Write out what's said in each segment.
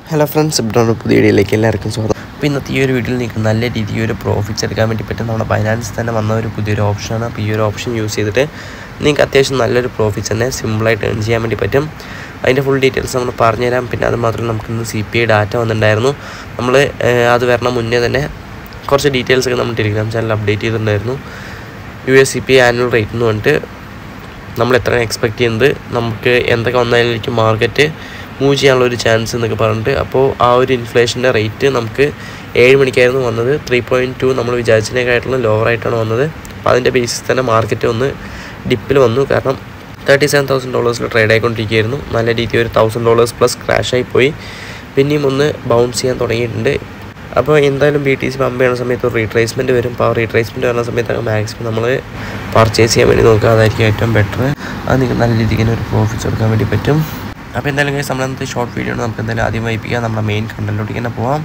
hello friends ഇബ്രാണ് പുതിയ വീഡിയോയിലേക്ക് എല്ലാവർക്കും സ്വാഗതം അപ്പോൾ ഇന്നത്തെ ഈ ഒരു വീഡിയോയിൽ നിങ്ങൾക്ക് നല്ല രീതിയിൽ ഒരു പ്രോഫിറ്റ്സ് എടുക്കാൻ വേണ്ടി പറ്റും നമ്മുടെ ബൈനാൻസ് തന്നെ വന്ന ഒരു പുതിയൊരു ഓപ്ഷനാണ് അപ്പോൾ ഈ ഒരു ഓപ്ഷൻ യൂസ് ചെയ്തിട്ട് നിങ്ങൾക്ക് അത്യാവശ്യം നല്ലൊരു പ്രോഫിറ്റ്സ് തന്നെ സിമ്പിളായിട്ട് ഏൺ ചെയ്യാൻ വേണ്ടി പറ്റും അതിൻ്റെ ഫുൾ ഡീറ്റെയിൽസ് നമ്മൾ പറഞ്ഞുതരാം പിന്നെ അത് മാത്രമല്ല നമുക്കിന്ന് സി പി ഐ ഡാറ്റ വന്നിട്ടുണ്ടായിരുന്നു നമ്മൾ അത് വരണം മുന്നേ തന്നെ കുറച്ച് ഡീറ്റെയിൽസ് ഒക്കെ നമ്മൾ ടെലിഗ്രാം ചാനൽ അപ്ഡേറ്റ് ചെയ്തിട്ടുണ്ടായിരുന്നു U S C P I annual rate എന്ന് പറഞ്ഞിട്ട് നമ്മൾ എത്രയാണ് എക്സ്പെക്റ്റ് ചെയ്യുന്നത് നമുക്ക് എന്തൊക്കെ വന്നാലും മാർക്കറ്റ് മൂവ് ചെയ്യാനുള്ള ഒരു ചാൻസ് എന്നൊക്കെ പറഞ്ഞിട്ട് അപ്പോൾ ആ ഒരു ഇൻഫ്ലേഷൻ്റെ റേറ്റ് നമുക്ക് ഏഴ് മണിക്കായിരുന്നു വന്നത് ത്രീ പോയിൻറ്റ് ടു നമ്മൾ വിചാരിച്ചതിനേക്കായിട്ടുള്ള ലോവർ ആയിട്ടാണ് വന്നത് അപ്പോൾ അതിൻ്റെ ബേസിസ് തന്നെ മാർക്കറ്റ് ഒന്ന് ഡിപ്പിൽ വന്നു കാരണം തേർട്ടി സെവൻ തൗസൻഡ് ഡോളേഴ്സിൽ ട്രേഡ് ആയിക്കൊണ്ടിരിക്കുകയായിരുന്നു നല്ല രീതിയിൽ ഒരു തൗസൻഡ് ഡോളേഴ്സ് പ്ലസ് ക്രാഷായി പോയി പിന്നെയും ഒന്ന് ബൗൺസ് ചെയ്യാൻ തുടങ്ങിയിട്ടുണ്ട് അപ്പോൾ എന്തായാലും ബി ടി സി പമ്പ് ചെയ്യുന്ന സമയത്ത് ഒരു റീട്രേസ്മെൻറ്റ് വരും അപ്പോൾ ആ റീട്രേസ്മെൻറ്റ് വരുന്ന സമയത്തൊക്കെ മാക്സിമം നമ്മൾ പർച്ചേസ് ചെയ്യാൻ വേണ്ടി നോക്കുക അതായിരിക്കും ഏറ്റവും ബെറ്റർ അത് നിങ്ങൾക്ക് നല്ല രീതിക്ക് തന്നെ ഒരു പ്രോഫിറ്റ്സ് എടുക്കാൻ വേണ്ടി പറ്റും അപ്പോൾ എന്തായാലും guys, നമ്മൾ ഇന്നത്തെ ഷോർട്ട് വീഡിയോ ആണ് നമുക്ക് എന്തായാലും ആദ്യം വൈപ്പിക്കാം നമ്മുടെ മെയിൻ കണ്ടന്റിലോട്ട് തന്നെ പോവാം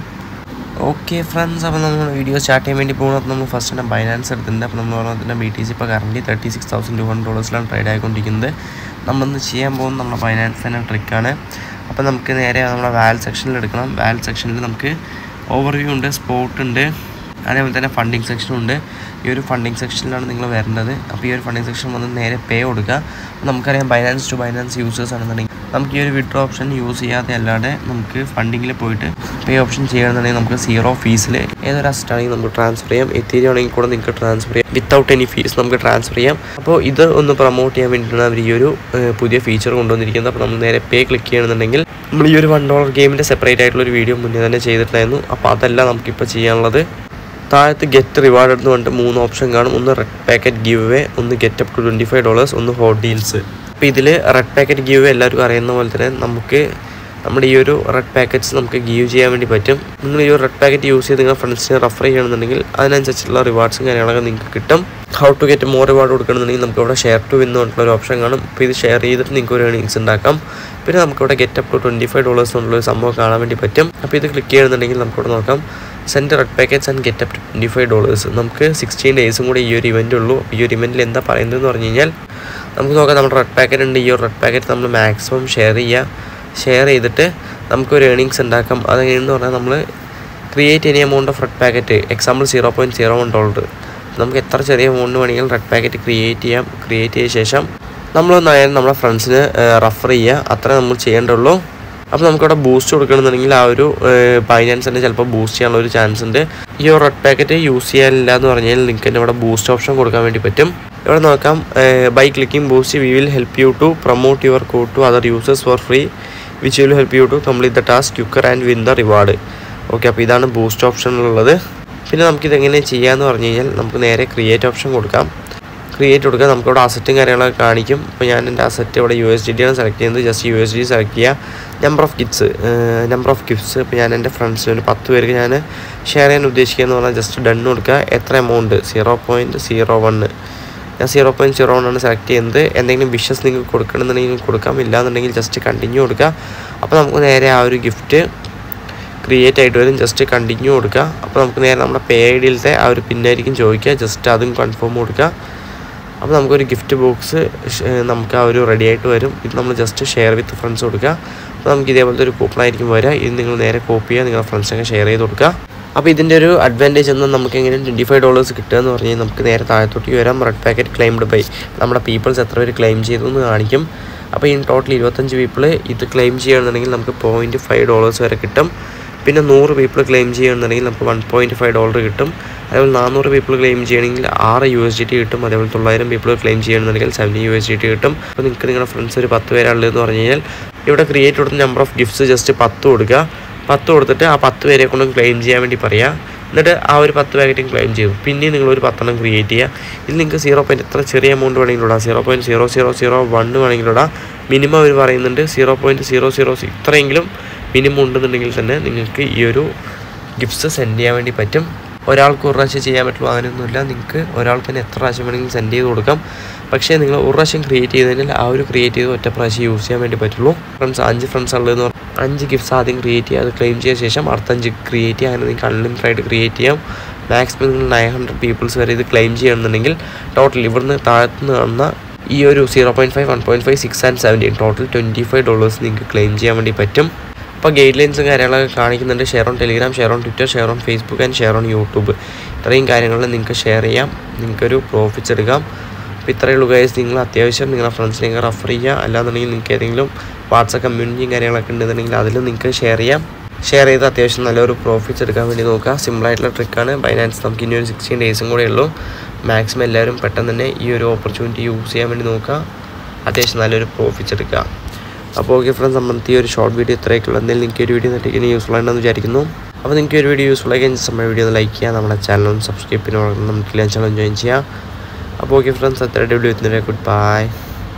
ഓക്കെ ഫ്രണ്ട്സ് അപ്പോൾ നമ്മൾ വീഡിയോ സ്റ്റാർട്ട് ചെയ്യാൻ വേണ്ടി പോകുന്നത് നമ്മൾ ഫസ്റ്റ് തന്നെ ബൈനാൻസ് എടുത്തിട്ടുണ്ട് അപ്പോൾ നമ്മൾ പറഞ്ഞതിൻ്റെ ബി ടി സി ഇപ്പോൾ current thirty six thousand two hundred ഡോളേഴ്സിലാണ് ട്രേഡ് ആയിക്കൊണ്ടിരിക്കുന്നത് നമ്മളിന്ന് ചെയ്യാൻ പോകുന്നത് നമ്മുടെ ബൈനാൻസ് തന്നെ ട്രിക്കാണ് അപ്പോൾ നമുക്ക് നേരെ നമ്മുടെ വാൽ സെക്ഷനിൽ എടുക്കണം വാൽ സെക്ഷനിൽ നമുക്ക് ഓവർവ്യൂ ഉണ്ട് സ്പോട്ട് ഉണ്ട് അതേപോലെ തന്നെ ഫണ്ടിങ് സെക്ഷനും ഉണ്ട് ഈ ഒരു ഫണ്ടിങ് സെക്ഷനിലാണ് നിങ്ങൾ വരേണ്ടത് അപ്പോൾ ഈ ഒരു ഫണ്ടിങ് സെക്ഷൻ വന്ന് നേരെ പേ കൊടുക്കുക അപ്പോൾ നമുക്കറിയാം ബൈനാൻസ് ടു ബൈനാൻസ് യൂസേഴ്സ് ആണെന്നുണ്ടെങ്കിൽ നമുക്ക് ഈ ഒരു വിഡ്രോ ഓപ്ഷൻ യൂസ് ചെയ്യാതെ അല്ലാതെ നമുക്ക് ഫണ്ടിങ്ങിൽ പോയിട്ട് പേ ഓപ്ഷൻ ചെയ്യണമെന്നുണ്ടെങ്കിൽ നമുക്ക് സീറോ ഫീസിൽ ഏതൊരു അസറ്റ് ആണെങ്കിൽ നമുക്ക് ട്രാൻസ്ഫർ ചെയ്യാം എത്തിരി ആണെങ്കിൽ കൂടെ നിങ്ങൾക്ക് ട്രാൻസ്ഫർ ചെയ്യാം വിത്തൗട്ട് എനി ഫീസ് നമുക്ക് ട്രാൻസ്ഫർ ചെയ്യാം അപ്പോൾ ഇത് ഒന്ന് പ്രൊമോട്ട് ചെയ്യാൻ വേണ്ടിയിട്ടാണ് അവർ ഈ ഒരു ഏഹ്, പുതിയ ഫീച്ചർ കൊണ്ടുവന്നിരിക്കുന്നത് അപ്പോൾ നമ്മൾ നേരെ പേ ക്ലിക്ക് ചെയ്യണമെന്നുണ്ടെങ്കിൽ നമ്മൾ ഈ ഒരു വൺ ഡോളർ ഗെയിമിൻ്റെ സെപ്പറേറ്റ് ആയിട്ടുള്ള ഒരു വീഡിയോ മുന്നേ തന്നെ ചെയ്തിട്ടുണ്ടായിരുന്നു അപ്പോൾ അതല്ല നമുക്കിപ്പോൾ ചെയ്യാനുള്ളത് താഴത്ത് ഗെറ്റ് റിവാർഡ് എന്ന് പറഞ്ഞിട്ട് മൂന്ന് ഓപ്ഷൻ കാണും ഒന്ന് റെഡ് പാക്കറ്റ് ഗീവ് അവേ ഒന്ന് get up to twenty five dollars ഒന്ന് ഹോട്ട് ഡീൽസ് അപ്പോൾ ഇതിൽ റെഡ് പാക്കറ്റ് ഗീവ് അവേ എല്ലാവർക്കും അറിയുന്ന പോലെ തന്നെ നമുക്ക് നമ്മുടെ ഈ ഒരു റെഡ് പാക്കറ്റ്സ് നമുക്ക് ഗീവ് ചെയ്യാൻ വേണ്ടി പറ്റും നിങ്ങൾ ഈ ഒരു റെഡ് പാക്കറ്റ് യൂസ് ചെയ്ത് നിങ്ങൾ ഫ്രണ്ട്സിനെ റെഫർ ചെയ്യണമെന്നുണ്ടെങ്കിൽ അതിനനുസരിച്ചുള്ള റിവാർഡ്സും കാര്യങ്ങളൊക്കെ നിങ്ങൾക്ക് കിട്ടും how to get more reward കൊടുക്കണമെന്നുണ്ടെങ്കിൽ നമുക്ക് ഇവിടെ ഷെയർ ടു എന്ന് പറഞ്ഞിട്ടുള്ള ഒരു ഓപ്ഷൻ കാണും അപ്പോൾ ഇത് ഷെയർ ചെയ്തിട്ട് നിങ്ങൾക്ക് ഒരു ഏണിങ്സ് ഉണ്ടാക്കാം പിന്നെ നമുക്കിവിടെ get up to twenty five dollars എന്നുള്ള ഒരു സംഭവം കാണാൻ വേണ്ടി പറ്റും അപ്പോൾ ഇത് ക്ലിക്ക് ചെയ്യുന്നുണ്ടെങ്കിൽ നമുക്കിവിടെ നോക്കാം send red packets and get up to twenty five dollars നമുക്ക് സിക്സ്റ്റീൻ ഡേയ്സും കൂടെ ഈ ഒരു ഇവൻ്റ് ഉള്ളൂ ഈ ഒരു ഇവൻറ്റിൽ എന്താ പറയുന്നതെന്ന് പറഞ്ഞു കഴിഞ്ഞാൽ നമുക്ക് നോക്കാം നമ്മുടെ റെഡ് പാക്കറ്റ് ഉണ്ട് ഈ ഒരു റെഡ് പാക്കറ്റ് നമ്മൾ മാക്സിമം ഷെയർ ചെയ്യുക ഷെയർ ചെയ്തിട്ട് നമുക്കൊരു ഏണിങ്സ് ഉണ്ടാക്കാം അതെങ്ങനെയെന്ന് പറഞ്ഞാൽ നമ്മൾ create any amount of red packet example zero point zero one dollar നമുക്ക് എത്ര ചെറിയ എമൗണ്ട് വേണമെങ്കിലും റെഡ് പാക്കറ്റ് ക്രിയേറ്റ് ചെയ്യാം ക്രിയേറ്റ് ചെയ്ത ശേഷം നമ്മളൊന്ന് അയാൾ നമ്മുടെ ഫ്രണ്ട്സിന് റെഫർ ചെയ്യുക അത്രേ നമ്മൾ ചെയ്യേണ്ടുള്ളൂ അപ്പോൾ നമുക്കിവിടെ ബൂസ്റ്റ് കൊടുക്കണമെന്നുണ്ടെങ്കിൽ ആ ഒരു ബൈനാൻസ് തന്നെ ചിലപ്പോൾ ബൂസ്റ്റ് ചെയ്യാനുള്ള ഒരു ചാൻസ് ഉണ്ട് ഈ ഒരു റെഡ് പാക്കറ്റ് യൂസ് ചെയ്യാനില്ല എന്ന് പറഞ്ഞാൽ നിങ്ങൾക്ക് തന്നെ ഇവിടെ ബൂസ്റ്റ് ഓപ്ഷൻ കൊടുക്കാൻ വേണ്ടി പറ്റും ഇവിടെ നോക്കാം by clicking boost we will help you to promote your code to other users for free which will help you to complete the task quicker and win the reward okay അപ്പോൾ ഇതാണ് boost ഓപ്ഷനിലുള്ളത് പിന്നെ നമുക്കിത് എങ്ങനെ ചെയ്യാമെന്ന് പറഞ്ഞു കഴിഞ്ഞാൽ നമുക്ക് നേരെ ക്രിയേറ്റ് ഓപ്ഷൻ കൊടുക്കാം ക്രിയേറ്റ് കൊടുക്കുക നമുക്കിവിടെ അസറ്റും കാര്യങ്ങളൊക്കെ കാണിക്കും അപ്പോൾ ഞാൻ എൻ്റെ അസറ്റ് ഇവിടെ യു എസ് ഡി ആണ് സെലക്ട് ചെയ്യുന്നത് just U S D select ചെയ്യുക number of gifts number of gifts ഇപ്പോൾ ഞാൻ എൻ്റെ ഫ്രണ്ട്സിന് ഒരു പത്ത് പേർക്ക് ഞാൻ ഷെയർ ചെയ്യാൻ ഉദ്ദേശിക്കുക എന്ന് പറഞ്ഞാൽ ജസ്റ്റ് ഡൺ കൊടുക്കുക എത്ര amount zero point zero one ഞാൻ സീറോ പോയിൻറ്റ് സീറോ വൺ ആണ് സെലക്ട് ചെയ്യുന്നത് എന്തെങ്കിലും വിഷസ് നിങ്ങൾക്ക് കൊടുക്കണമെന്നുണ്ടെങ്കിൽ കൊടുക്കാം ഇല്ലാന്നുണ്ടെങ്കിൽ ജസ്റ്റ് കണ്ടിന്യൂ കൊടുക്കുക അപ്പോൾ നമുക്ക് നേരെ ആ ഒരു ഗിഫ്റ്റ് ക്രിയേറ്റ് ആയിട്ട് വരും ജസ്റ്റ് കണ്ടിന്യൂ കൊടുക്കുക അപ്പോൾ നമുക്ക് നേരെ നമ്മുടെ പേ ഐ ഡിയിലത്തെ ആ ഒരു പിന്നായിരിക്കും ചോദിക്കുക ജസ്റ്റ് അതും കൺഫേം കൊടുക്കുക അപ്പോൾ നമുക്കൊരു ഗിഫ്റ്റ് ബോക്സ് നമുക്ക് ആ ഒരു റെഡി ആയിട്ട് വരും ഇത് നമ്മൾ ജസ്റ്റ് ഷെയർ വിത്ത് ഫ്രണ്ട്സ് കൊടുക്കുക അപ്പോൾ നമുക്ക് ഇതേപോലത്തെ ഒരു കൂപ്പൺ ആയിരിക്കും വരിക ഇത് നിങ്ങൾ നേരെ കോപ്പി ചെയ്യുക നിങ്ങളുടെ ഫ്രണ്ട്സൊക്കെ ഷെയർ ചെയ്ത് കൊടുക്കുക അപ്പോൾ ഇതിൻ്റെ ഒരു അഡ്വാൻറ്റേജ് എന്നാൽ നമുക്ക് എങ്ങനെ ട്വൻറ്റി ഫൈവ് ഡോളേഴ്സ് കിട്ടുക എന്ന് പറഞ്ഞാൽ നമുക്ക് നേരെ താഴത്തോട്ടേക്ക് വരാം റെഡ് പാക്കറ്റ് ക്ലെയിംഡ് ബൈ നമ്മുടെ പീപ്പിൾസ് എത്ര പേര് ക്ലെയിം ചെയ്തു എന്ന് കാണിക്കും അപ്പോൾ ഇൻ ടോട്ടൽ ഇരുപത്തഞ്ച് പീപ്പിൾ ഇത് ക്ലെയിം ചെയ്യുകയാണെന്നുണ്ടെങ്കിൽ നമുക്ക് പോയിൻറ്റ് ഫൈവ് ഡോളേഴ്സ് വരെ കിട്ടും പിന്നെ നൂറ് പീപ്പിൾ ക്ലെയിം ചെയ്യുകയാണെന്നുണ്ടെങ്കിൽ നമുക്ക് വൺ പോയിൻറ്റ് ഫൈവ് ഡോളർ കിട്ടും അതേപോലെ നാനൂറ് പീപ്പിൾ ക്ലെയിം ചെയ്യണമെങ്കിൽ ആറ് യു എസ് ഡി ടി കിട്ടും അതേപോലെ തൊള്ളായിരം പീപ്പിൾ ക്ലെയിം ചെയ്യണമെന്നുണ്ടെങ്കിൽ seventy U S D T കിട്ടും അപ്പോൾ നിങ്ങൾക്ക് നിങ്ങളുടെ ഫ്രണ്ട്സ് ഒരു പത്ത് പേരാളുള്ളതെന്ന് പറഞ്ഞു കഴിഞ്ഞാൽ ഇവിടെ ക്രിയേറ്റ് കൊടുത്ത നമ്പർ ഓഫ് ഗിഫ്റ്റ്സ് ജസ്റ്റ് പത്ത് കൊടുക്കുക പത്ത് കൊടുത്തിട്ട് ആ പത്ത് പേരെ കൊണ്ട് ക്ലെയിം ചെയ്യാൻ വേണ്ടി പറയുക എന്നിട്ട് ആ ഒരു പത്ത് പാക്കറ്റും ക്ലെയിം ചെയ്തു പിന്നെ നിങ്ങൾ ഒരു പത്തെണ്ണം ക്രിയേറ്റ് ചെയ്യുക ഇതിൽ നിങ്ങൾക്ക് സീറോ പോയിൻറ്റ് എത്ര ചെറിയ എമൗണ്ട് വേണമെങ്കിലും ഇടാം zero point zero zero zero one വേണമെങ്കിലും ഇടാം മിനിമം അവർ പറയുന്നുണ്ട് സീറോ പോയിൻറ്റ് സീറോ സീറോ ഇത്രയെങ്കിലും മിനിമം ഉണ്ടെന്നുണ്ടെങ്കിൽ തന്നെ നിങ്ങൾക്ക് ഈ ഒരു ഗിഫ്റ്റ്സ് സെൻഡ് ചെയ്യാൻ വേണ്ടി പറ്റും ഒരാൾക്ക് ഒരു പ്രാവശ്യം ചെയ്യാൻ പറ്റുള്ളൂ അങ്ങനെയൊന്നുമില്ല നിങ്ങൾക്ക് ഒരാൾക്ക് തന്നെ എത്ര പ്രാവശ്യം വേണമെങ്കിലും സെൻഡ് ചെയ്ത് കൊടുക്കാം പക്ഷേ നിങ്ങൾ ഒരു പ്രാവശ്യം ക്രിയേറ്റ് ചെയ്ത് കഴിഞ്ഞാൽ ആ ഒരു ക്രിയേറ്റ് ചെയ്ത് ഒറ്റ പ്രാവശ്യം യൂസ് ചെയ്യാൻ വേണ്ടി പറ്റുള്ളൂ ഫ്രണ്ട്സ് അഞ്ച് ഫ്രണ്ട്സ് ഉള്ളതെന്ന് പറഞ്ഞാൽ അഞ്ച് ഗിഫ്റ്റ്സ് ആദ്യം ക്രിയേറ്റ് ചെയ്യുക അത് ക്ലെയിം ചെയ്ത ശേഷം അടുത്തഞ്ച് ക്രിയേറ്റ് ചെയ്യുക അങ്ങനെ നിങ്ങൾക്ക് അൺലിമിറ്റഡ് ആയിട്ട് ക്രിയേറ്റ് ചെയ്യാം മാക്സിമം നിങ്ങൾ നയൻ ഹൺഡ്രഡ് പീപ്പിൾസ് വരെ ഇത് ക്ലെയിം ചെയ്യണമെന്നുണ്ടെങ്കിൽ ടോട്ടൽ ഇവിടുന്ന് താഴത്തുനിന്ന് കാണുന്ന ഈ ഒരു zero point five one point five six and seventeen total twenty five dollars നിങ്ങൾക്ക് ക്ലെയിം ചെയ്യാൻ വേണ്ടി പറ്റും അപ്പോൾ ഗൈഡ് ലൈൻസും കാര്യങ്ങളൊക്കെ കാണിക്കുന്നുണ്ട് share on Telegram share on Twitter share on Facebook and share on YouTube ഇത്രയും കാര്യങ്ങൾ നിങ്ങൾക്ക് ഷെയർ ചെയ്യാം നിങ്ങൾക്കൊരു പ്രോഫിറ്റ്സ് എടുക്കാം അപ്പോൾ ഇത്രയേ ഉള്ളൂ ഗൈസ് നിങ്ങൾ അത്യാവശ്യം നിങ്ങളുടെ ഫ്രണ്ട്സിനെയൊക്കെ റെഫർ ചെയ്യുക അല്ലാന്നുണ്ടെങ്കിൽ നിങ്ങൾക്ക് ഏതെങ്കിലും വാട്സപ്പ് കമ്മ്യൂണിറ്റിയും കാര്യങ്ങളൊക്കെ ഉണ്ടെന്നുണ്ടെങ്കിൽ അതിൽ നിങ്ങൾക്ക് ഷെയർ ചെയ്യാം ഷെയർ ചെയ്ത് അത്യാവശ്യം നല്ലൊരു പ്രോഫിറ്റ്സ് എടുക്കാൻ വേണ്ടി നോക്കുക സിമ്പിളായിട്ടുള്ള ട്രിക്കാണ് ബൈനാൻസ് നമുക്ക് ഇനി ഒരു സിക്സ്റ്റീൻ ഡേയ്സും കൂടെ ഉള്ളൂ മാക്സിമം എല്ലാവരും പെട്ടെന്ന് തന്നെ ഈ ഒരു ഓപ്പർച്യൂണിറ്റി യൂസ് ചെയ്യാൻ വേണ്ടി നോക്കുക അത്യാവശ്യം നല്ലൊരു പ്രോഫിറ്റ്സ് എടുക്കുക അപ്പോൾ ഓക്കെ ഫ്രണ്ട്സ് സംബന്ധിച്ച് ഈ ഒരു ഷോർട്ട് വീഡിയോ ഇത്രയൊക്കെയുള്ളൂ എന്തെങ്കിലും നിങ്ങൾക്ക് ഒരു വീഡിയോ നെറ്റിന് യൂസ്ഫുൾ ആണെന്ന് വിചാരിക്കുന്നു അപ്പോൾ നിങ്ങൾക്ക് ഒരു വീഡിയോ യൂസ്ഫുൾ ആയി നമ്മുടെ വീഡിയോ ഒന്ന് ലൈക്ക് ചെയ്യുക നമ്മുടെ ചാനൽ ഒന്ന് സബ്സ്ക്രൈബ് പിന്നെ നമുക്ക് ചാനൽ ജോയിൻ ചെയ്യുക അപ്പോൾ ഓക്കെ ഫ്രണ്ട്സ് അത്ര വീഡിയോ ഗുഡ് ബൈ